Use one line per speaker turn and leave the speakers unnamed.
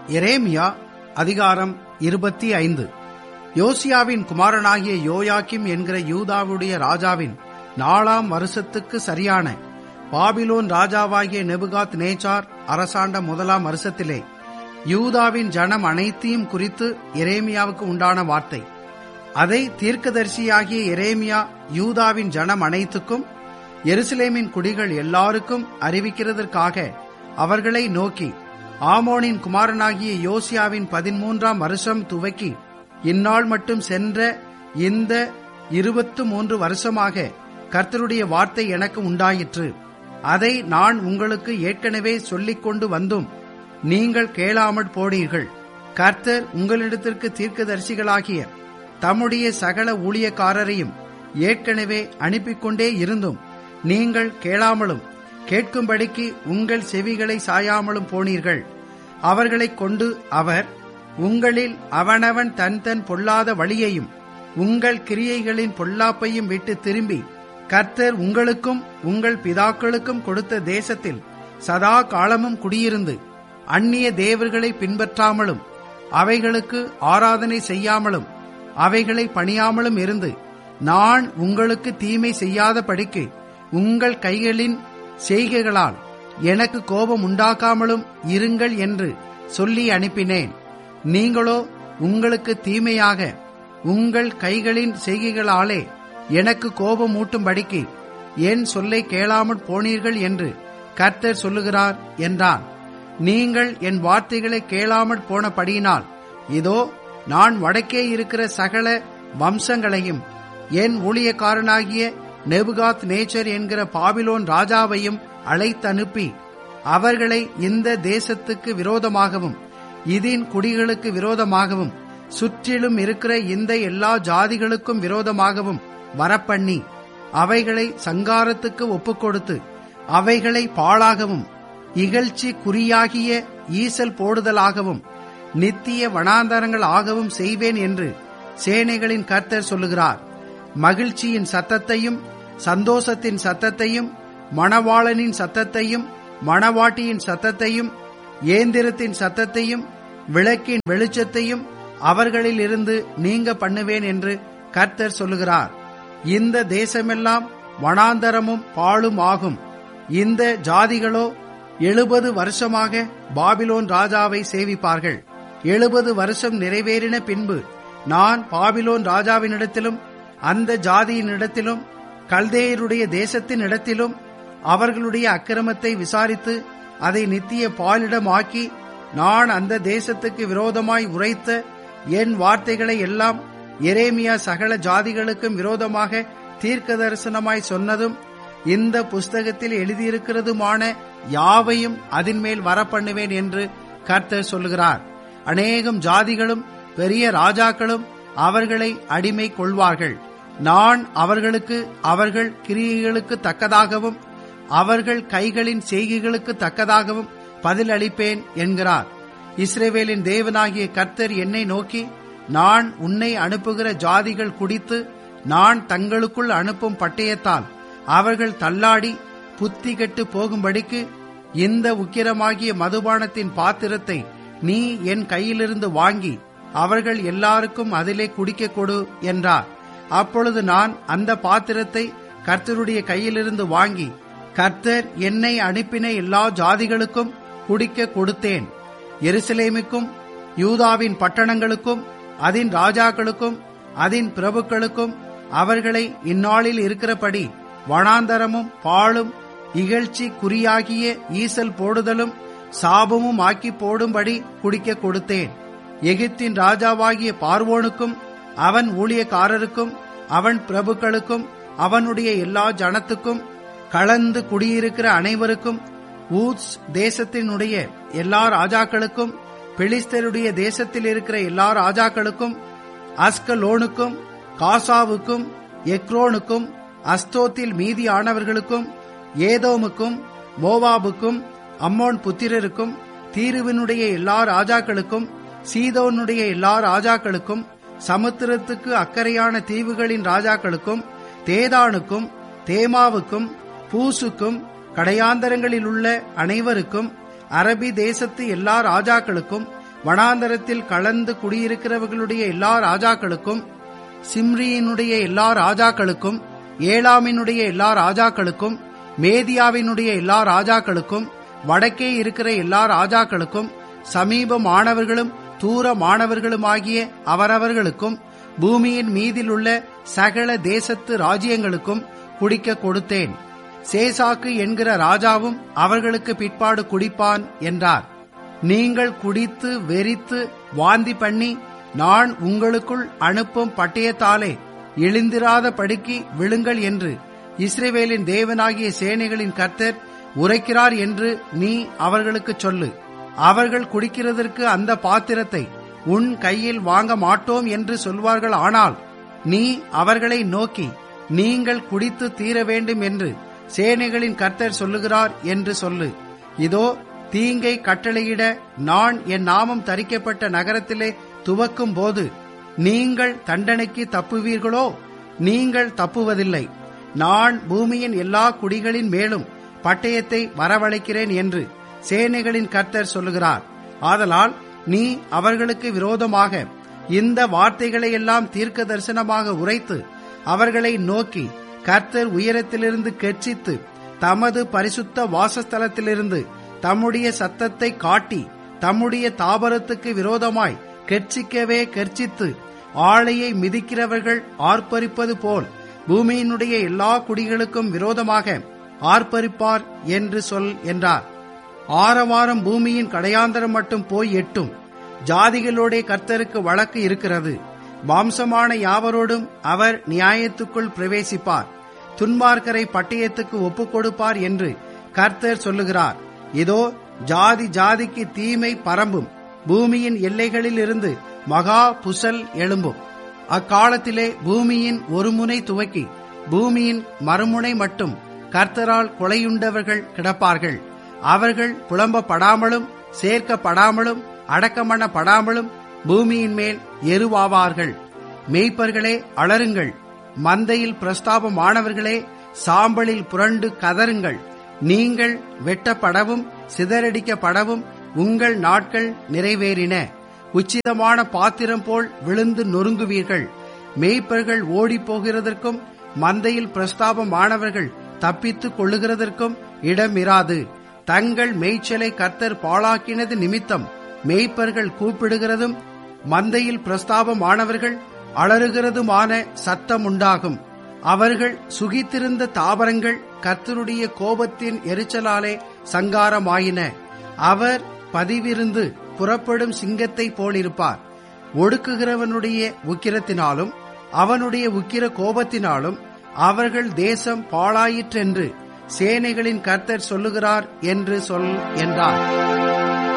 எரேமியா அதிகாரம் இருபத்தி ஐந்து யோசியாவின் குமாரனாகிய யோயாக்கிம் என்கிற யூதாவுடைய ராஜாவின் நாலாம் வருஷத்துக்கு சரியான பாபிலோன் ராஜாவாகிய நெபுகாத் நேச்சார் அரசாண்ட முதலாம் வருஷத்திலே யூதாவின் ஜனம் அனைத்தையும் குறித்து எரேமியாவுக்கு உண்டான வார்த்தை அதை தீர்க்கதரிசியாகிய எரேமியா யூதாவின் ஜனம் அனைத்துக்கும் எருசலேமின் குடிகள் எல்லாருக்கும் அறிவிக்கிறதற்காக அவர்களை நோக்கி ஆமோனின் குமாரனாகிய யோசியாவின் பதிமூன்றாம் வருஷம் துவக்கி இந்நாள் மட்டும் சென்ற இந்த இருபத்து மூன்று வருஷமாக கர்த்தருடைய வார்த்தை எனக்கு உண்டாயிற்று அதை நான் உங்களுக்கு ஏற்கனவே சொல்லிக் கொண்டு வந்தும் நீங்கள் கேளாமற் போனீர்கள் கர்த்தர் உங்களிடத்திற்கு தீர்க்கதரிசிகளாகிய தம்முடைய சகல ஊழியக்காரரையும் ஏற்கனவே அனுப்பிக் கொண்டே இருந்தும் நீங்கள் கேளாமலும் கேட்கும்படிக்கு உங்கள் செவிகளை சாயாமலும் போனீர்கள் அவர்களைக் கொண்டு அவர் உங்களில் அவனவன் தன் தன் பொல்லாத வழியையும் உங்கள் கிரியைகளின் பொல்லாப்பையும் விட்டு திரும்பி கர்த்தர் உங்களுக்கும் உங்கள் பிதாக்களுக்கும் கொடுத்த தேசத்தில் சதா காலமும் குடியிருந்து அந்நிய தேவர்களை பின்பற்றாமலும் அவைகளுக்கு ஆராதனை செய்யாமலும் அவைகளை பணியாமலும் இருந்து நான் உங்களுக்கு தீமை செய்யாத படிக்கு உங்கள் கைகளின் செய்கைகளால் எனக்கு கோபம் உண்டாக்காமலும் இருங்கள் என்று சொல்லி அனுப்பினேன் நீங்களோ உங்களுக்கு தீமையாக உங்கள் கைகளின் செய்கைகளாலே எனக்கு கோபம் ஊட்டும்படிக்கு என் சொல்லை கேளாமற் போனீர்கள் என்று கர்த்தர் சொல்லுகிறார் என்றான் நீங்கள் என் வார்த்தைகளை கேளாமற் போனபடியினால் இதோ நான் வடக்கே இருக்கிற சகல வம்சங்களையும் என் ஊழியக்காரனாகிய நெபுகாத் நேச்சர் என்கிற பாபிலோன் ராஜாவையும் அழைத்தனுப்பி அவர்களை இந்த தேசத்துக்கு விரோதமாகவும் இதின் குடிகளுக்கு விரோதமாகவும் சுற்றிலும் இருக்கிற இந்த எல்லா ஜாதிகளுக்கும் விரோதமாகவும் வரப்பண்ணி அவைகளை சங்காரத்துக்கு ஒப்புக்கொடுத்து அவைகளை பாழாகவும் இகழ்ச்சி குறியாகிய ஈசல் போடுதலாகவும் நித்திய வனாந்தரங்கள் ஆகவும் செய்வேன் என்று சேனைகளின் கர்த்தர் சொல்லுகிறார் மகிழ்ச்சியின் சத்தத்தையும் சந்தோஷத்தின் சத்தத்தையும் மணவாளனின் சத்தத்தையும் மணவாட்டியின் சத்தத்தையும் ஏந்திரத்தின் சத்தத்தையும் விளக்கின் வெளிச்சத்தையும் அவர்களில் இருந்து நீங்க பண்ணுவேன் என்று கர்த்தர் சொல்லுகிறார் இந்த தேசமெல்லாம் வனாந்தரமும் பாழும் ஆகும் இந்த ஜாதிகளோ எழுபது வருஷமாக பாபிலோன் ராஜாவை சேவிப்பார்கள் எழுபது வருஷம் நிறைவேறின பின்பு நான் பாபிலோன் ராஜாவினிடத்திலும் அந்த ஜாதியினிடத்திலும் கல்தேயருடைய தேசத்தின் இடத்திலும் அவர்களுடைய அக்கிரமத்தை விசாரித்து அதை நித்திய பாலிடமாக்கி நான் அந்த தேசத்துக்கு விரோதமாய் உரைத்த என் வார்த்தைகளை எல்லாம் எரேமியா சகல ஜாதிகளுக்கும் விரோதமாக தீர்க்க தரிசனமாய் சொன்னதும் இந்த புஸ்தகத்தில் எழுதியிருக்கிறதுமான யாவையும் அதன் மேல் வரப்பண்ணுவேன் என்று கர்த்தர் சொல்லுகிறார் அநேகம் ஜாதிகளும் பெரிய ராஜாக்களும் அவர்களை அடிமை கொள்வார்கள் நான் அவர்களுக்கு அவர்கள் கிரியைகளுக்கு தக்கதாகவும் அவர்கள் கைகளின் செய்கைகளுக்கு தக்கதாகவும் பதிலளிப்பேன் என்கிறார் இஸ்ரேவேலின் தேவனாகிய கர்த்தர் என்னை நோக்கி நான் உன்னை அனுப்புகிற ஜாதிகள் குடித்து நான் தங்களுக்குள் அனுப்பும் பட்டயத்தால் அவர்கள் தள்ளாடி புத்தி கெட்டு போகும்படிக்கு இந்த உக்கிரமாகிய மதுபானத்தின் பாத்திரத்தை நீ என் கையிலிருந்து வாங்கி அவர்கள் எல்லாருக்கும் அதிலே குடிக்க கொடு என்றார் அப்பொழுது நான் அந்த பாத்திரத்தை கர்த்தருடைய கையிலிருந்து வாங்கி கர்த்தர் என்னை அனுப்பின எல்லா ஜாதிகளுக்கும் குடிக்க கொடுத்தேன் எருசலேமுக்கும் யூதாவின் பட்டணங்களுக்கும் அதன் ராஜாக்களுக்கும் அதன் பிரபுக்களுக்கும் அவர்களை இந்நாளில் இருக்கிறபடி வனாந்தரமும் பாழும் இகழ்ச்சி குறியாகிய ஈசல் போடுதலும் சாபமும் ஆக்கி போடும்படி குடிக்க கொடுத்தேன் எகிப்தின் ராஜாவாகிய பார்வோனுக்கும் அவன் ஊழியக்காரருக்கும் அவன் பிரபுக்களுக்கும் அவனுடைய எல்லா ஜனத்துக்கும் கலந்து குடியிருக்கிற அனைவருக்கும் ஊத்ஸ் தேசத்தினுடைய எல்லா ராஜாக்களுக்கும் பெலிஸ்தருடைய தேசத்தில் இருக்கிற எல்லா ராஜாக்களுக்கும் அஸ்கலோனுக்கும் காசாவுக்கும் எக்ரோனுக்கும் அஸ்தோத்தில் மீதியானவர்களுக்கும் ஏதோமுக்கும் மோவாபுக்கும் அம்மோன் புத்திரருக்கும் தீருவினுடைய எல்லா ராஜாக்களுக்கும் சீதோனுடைய எல்லா ராஜாக்களுக்கும் சமுத்திரத்துக்கு அக்கறையான தீவுகளின் ராஜாக்களுக்கும் தேதானுக்கும் தேமாவுக்கும் பூசுக்கும் கடையாந்தரங்களில் உள்ள அனைவருக்கும் அரபி தேசத்து எல்லா ராஜாக்களுக்கும் வனாந்தரத்தில் கலந்து குடியிருக்கிறவர்களுடைய எல்லா ராஜாக்களுக்கும் சிம்ரியினுடைய எல்லா ராஜாக்களுக்கும் ஏலாமினுடைய எல்லா ராஜாக்களுக்கும் மேதியாவினுடைய எல்லா ராஜாக்களுக்கும் வடக்கே இருக்கிற எல்லா ராஜாக்களுக்கும் சமீப மாணவர்களும் தூர மாணவர்களுமாகிய அவரவர்களுக்கும் பூமியின் மீதிலுள்ள சகல தேசத்து ராஜ்யங்களுக்கும் குடிக்க கொடுத்தேன் சேசாக்கு என்கிற ராஜாவும் அவர்களுக்கு பிற்பாடு குடிப்பான் என்றார் நீங்கள் குடித்து வெறித்து வாந்தி பண்ணி நான் உங்களுக்குள் அனுப்பும் பட்டயத்தாலே எழுந்திராத படுக்கி விழுங்கள் என்று இஸ்ரேவேலின் தேவனாகிய சேனைகளின் கர்த்தர் உரைக்கிறார் என்று நீ அவர்களுக்கு சொல்லு அவர்கள் குடிக்கிறதற்கு அந்த பாத்திரத்தை உன் கையில் வாங்க மாட்டோம் என்று சொல்வார்கள் ஆனால் நீ அவர்களை நோக்கி நீங்கள் குடித்து தீர வேண்டும் என்று சேனைகளின் கர்த்தர் சொல்லுகிறார் என்று சொல்லு இதோ தீங்கை கட்டளையிட நான் என் நாமம் தரிக்கப்பட்ட நகரத்திலே துவக்கும் போது நீங்கள் தண்டனைக்கு தப்புவீர்களோ நீங்கள் தப்புவதில்லை நான் பூமியின் எல்லா குடிகளின் மேலும் பட்டயத்தை வரவழைக்கிறேன் என்று சேனைகளின் கர்த்தர் சொல்லுகிறார் ஆதலால் நீ அவர்களுக்கு விரோதமாக இந்த வார்த்தைகளை எல்லாம் தீர்க்க தரிசனமாக உரைத்து அவர்களை நோக்கி கர்த்தர் உயரத்திலிருந்து கெர்ச்சித்து தமது பரிசுத்த வாசஸ்தலத்திலிருந்து தம்முடைய சத்தத்தை காட்டி தம்முடைய தாபரத்துக்கு விரோதமாய் கெர்ச்சிக்கவே கெர்ச்சித்து ஆளையை மிதிக்கிறவர்கள் ஆர்ப்பரிப்பது போல் பூமியினுடைய எல்லா குடிகளுக்கும் விரோதமாக ஆர்ப்பரிப்பார் என்று சொல் என்றார் ஆரவாரம் பூமியின் கடையாந்தரம் மட்டும் போய் எட்டும் ஜாதிகளோட கர்த்தருக்கு வழக்கு இருக்கிறது மாம்சமான யாவரோடும் அவர் நியாயத்துக்குள் பிரவேசிப்பார் துன்மார்க்கரை பட்டயத்துக்கு ஒப்புக் கொடுப்பார் என்று கர்த்தர் சொல்லுகிறார் இதோ ஜாதி ஜாதிக்கு தீமை பரம்பும் பூமியின் எல்லைகளில் இருந்து மகா புசல் எழும்பும் அக்காலத்திலே பூமியின் ஒரு முனை துவக்கி பூமியின் மறுமுனை மட்டும் கர்த்தரால் கொலையுண்டவர்கள் கிடப்பார்கள் அவர்கள் புலம்பப்படாமலும் சேர்க்கப்படாமலும் அடக்கமணப்படாமலும் பூமியின் மேல் எருவாவார்கள் மெய்ப்பர்களே அலருங்கள் மந்தையில் பிரஸ்தாபமானவர்களே சாம்பலில் புரண்டு கதருங்கள் நீங்கள் வெட்டப்படவும் சிதறடிக்கப்படவும் உங்கள் நாட்கள் நிறைவேறின உச்சிதமான பாத்திரம் போல் விழுந்து நொறுங்குவீர்கள் மேய்ப்பர்கள் ஓடிப் போகிறதற்கும் மந்தையில் பிரஸ்தாபமானவர்கள் தப்பித்துக் கொள்ளுகிறதற்கும் இடமிராது தங்கள் மேய்ச்சலை கர்த்தர் பாழாக்கினது நிமித்தம் மேய்ப்பர்கள் கூப்பிடுகிறதும் மந்தையில் பிரஸ்தாபமானவர்கள் அலறுகிறதுமான சத்தம் உண்டாகும் அவர்கள் சுகித்திருந்த தாவரங்கள் கர்த்தருடைய கோபத்தின் எரிச்சலாலே சங்காரமாயின அவர் பதிவிருந்து புறப்படும் சிங்கத்தை போலிருப்பார் ஒடுக்குகிறவனுடைய உக்கிரத்தினாலும் அவனுடைய உக்கிர கோபத்தினாலும் அவர்கள் தேசம் பாழாயிற்றென்று சேனைகளின் கர்த்தர் சொல்லுகிறார் என்று சொல் என்றார்